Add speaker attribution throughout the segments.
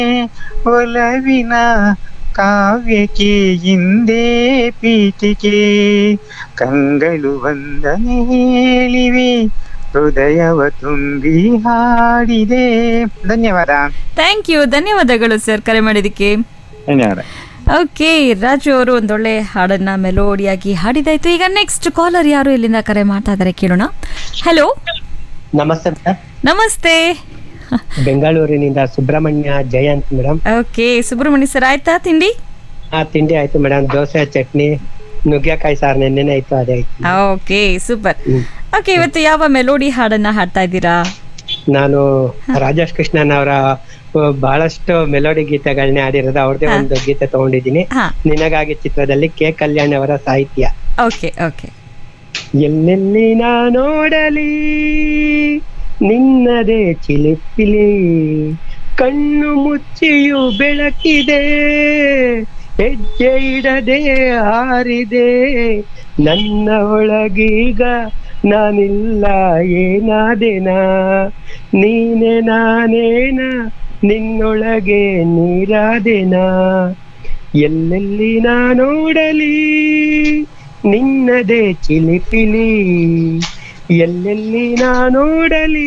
Speaker 1: ಒಲವಿನ ಕಾವ್ಯಕ್ಕೆ ಹಿಂದೆ ಪೀಠಿಕೆ ಕಂಗಳು ವಂದನೆ ಹೇಳಿವೆ ಹೃದಯವ ತುಂಬಿ ಹಾಡಿದೆ ಧನ್ಯವಾದ
Speaker 2: ಥ್ಯಾಂಕ್ ಯು ಧನ್ಯವಾದಗಳು ಸರ್ ಕರೆ ಮಾಡಿದ್ದಕ್ಕೆ
Speaker 1: ಧನ್ಯವಾದ
Speaker 2: ಓಕೆ ರಾಜು ಅವರು ಒಂದೊಳ್ಳೆ ಹಾಡನ್ನ ಮೆಲೋಡಿಯಾಗಿ ಹಾಡಿದಾಯ್ತು ಈಗ ನೆಕ್ಸ್ಟ್ ಕಾಲರ್ ಯಾರು ಇಲ್ಲಿಂದ ಕರೆ ಮಾಡ್ತಾ ಇದ್ದಾರೆ ಕೇಳೋಣ ಹಲೋ
Speaker 3: ನಮಸ್ತೆ ಮೇಡಮ್
Speaker 2: ನಮಸ್ತೆ
Speaker 3: ಬೆಂಗಳೂರಿನಿಂದ Subrahmanya Jayant madam
Speaker 2: okay Subrahmanya sir ಆಯ್ತಾ ತಿಂಡಿ
Speaker 3: ಆ ತಿಂಡಿ ಆಯ್ತು ಮೇಡಮ್ ದೋಸೆ ಚಟ್ನಿ ನುಗ್ಗೆಕಾಯಿ ಸಾರು ನೆನ್ನೆನೆ ಆಯ್ತು ಅದೇ ಆಯ್ತು
Speaker 2: ಓಕೆ ಸೂಪರ್
Speaker 3: ಹ್ಮ್.
Speaker 2: ಓಕೆ ಇವತ್ತು ಯಾವ ಮೆಲೋಡಿ ಹಾಡನ್ನ ಹಾಡ್ತಾ ಇದ್ದೀರಾ
Speaker 3: ನಾನು ರಾಜೇಶ್ ಕೃಷ್ಣನ್ ಅವರ ಬಹಳಷ್ಟು ಮೆಲೋಡಿ ಗೀತೆಗಳನ್ನೇ ಆಡಿರೋದು ಅವ್ರದೇ
Speaker 2: ಹಾ.
Speaker 3: ಒಂದು ಗೀತೆ ತಗೊಂಡಿದ್ದೀನಿ
Speaker 2: ಹಾ
Speaker 3: ನಿನಗಾಗಿ ಚಿತ್ರದಲ್ಲಿ ಕೆ ಕಲ್ಯಾಣ್ ಅವರ ಸಾಹಿತ್ಯ
Speaker 2: ಓಕೆ ಓಕೆ
Speaker 3: ಎಲ್ಲೆಲ್ಲಿ ನಾ ನೋಡಲಿ ನಿನ್ನದೇ ಚಿಲಿಪಿಲಿ ಕಣ್ಣು ಮುಚ್ಚಿಯು ಬೆಳಕಿದೆ ಹೆಜ್ಜೆ ಇಡದೆ ಹಾರಿದೆ ನನ್ನ ಒಳಗೀಗ ನಾನಿಲ್ಲ ಏನಾದೆನಾ ನೀನೆ ನಾನೇನ ನಿನ್ನೊಳಗೆ ನೀರಾದೆನಾ ಎಲ್ಲೆಲ್ಲಿ ನಾ ನೋಡಲಿ ನಿನ್ನದೇ ಚಿಲಿಪಿಲಿ ಎಲ್ಲೆಲ್ಲಿ ನಾ ನೋಡಲಿ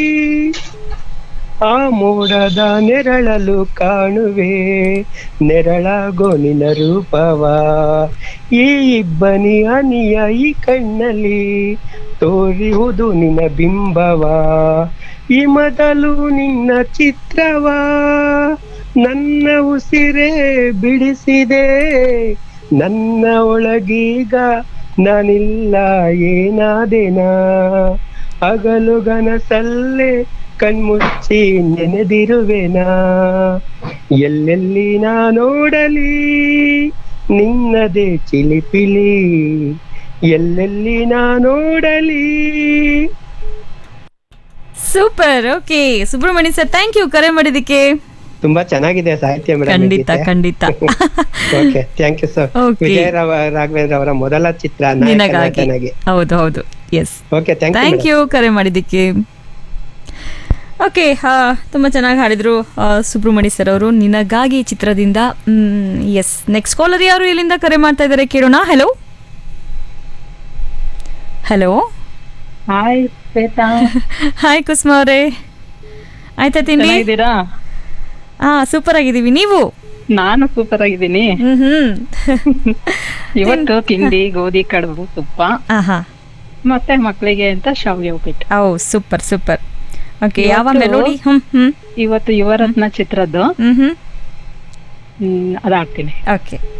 Speaker 3: ಆ ಮೋಡದ ನೆರಳಲು ಕಾಣುವೆ ನೆರಳಾಗೋ ನಿನ್ನ ರೂಪವ ಈ ಇಬ್ಬನಿ ಅನಿಯ ಈ ಕಣ್ಣಲ್ಲಿ ತೋರಿಹುದು ನಿನ್ನ ಬಿಂಬವ ಈ ಮೊದಲು ನಿನ್ನ ಚಿತ್ರವ ನನ್ನ ಉಸಿರೇ ಬಿಡಿಸಿದೆ ನನ್ನ ಒಳಗೀಗ ನಾನಿಲ್ಲ ಏನಾದೆನಾ ಹಗಲು ಗನಸಲ್ಲೇ ಕಣ್ಮುಚ್ಚಿ ನೆನೆದಿರುವೆನಾ ಎಲ್ಲೆಲ್ಲಿ ನಾ ನೋಡಲಿ ನಿನ್ನದೇ ಚಿಲಿಪಿಲಿ ಎಲ್ಲೆಲ್ಲಿ ನಾ ನೋಡಲಿ
Speaker 2: super okay Subrahmanya sir thank you ಕರೆ ಮಾಡಿದ್ದಕ್ಕೆ
Speaker 3: ತುಂಬಾ ಚೆನ್ನಾಗಿದೆ ಸಾಹಿತ್ಯ ಮೇಡಮ್
Speaker 2: ಖಂಡಿತ ಖಂಡಿತ
Speaker 3: okay thank you sir
Speaker 2: Okay.
Speaker 3: Vijaya ರಾವ- ರಾಘವೇಂದ್ರ ಅವರ ಮೊದಲ ಚಿತ್ರ ನಾಯಕ
Speaker 2: ನಿನಗಾಗಿ
Speaker 3: ನಟನಾಗಿ
Speaker 2: ಹೌದು ಹೌದು yes
Speaker 3: okay thank
Speaker 2: thank
Speaker 3: you
Speaker 2: you ಕರೆ ಮಾಡಿದ್ದಕ್ಕೆ ಓಕೆ ತುಂಬ ಚೆನ್ನಾಗಿ ಹಾಡಿದ್ರು ಆ, ಸುಬ್ರಹ್ಮಣ್ಯ ಸರ್ ಅವರು ನಿನಗಾಗಿ ಚಿತ್ರದಿಂದ ಎಸ್ ನೆಕ್ಸ್ಟ್ ಕಾಲರ್ ಯಾರು ಇಲ್ಲಿಂದ ಕರೆ ಮಾಡ್ತಾ ಇದ್ದಾರೆ ಕೇಳೋಣ hello hello
Speaker 4: hi Shweta
Speaker 2: hi Kusuma ಅವರೇ ಆಯ್ತಾ ತಿಂಡಿ
Speaker 4: ಚೆನ್ನಾಗಿದ್ದೀರಾ
Speaker 2: ಹಾ ಸೂಪರ್ ಆಗಿದ್ದೀವಿ ನೀವು
Speaker 4: ನಾನು ಸೂಪರ್ ಆಗಿದ್ದೀನಿ
Speaker 2: ಹ್ಮ್ ಹ್ಮ್
Speaker 4: ಇವತ್ತು ತಿಂಡಿ ಗೋಧಿ ಕಡುಬು ತುಪ್ಪ
Speaker 2: ಹಾ ಹಾ
Speaker 4: ಮತ್ತೆ ಮಕ್ಕಳಿಗೆ ಅಂತ ಶಾವಿಗೆ ಉಪ್ಪಿಟ್ಟು
Speaker 2: ಓ ಸೂಪರ್ ಸೂಪರ್ ಓಕೆ ಯಾವ
Speaker 4: ಇವತ್ತು-
Speaker 2: ಮೆಲೋಡಿ ಹ್ಮ್ ಹ್ಮ್
Speaker 4: ಇವತ್ತು ಯುವರತ್ನ ಚಿತ್ರದ್ದು
Speaker 2: ಹ್ಮ್ ಹ್ಮ್
Speaker 4: ಹ್ಮ್, ಅದಾಡ್ತೀನಿ
Speaker 2: ಓಕೆ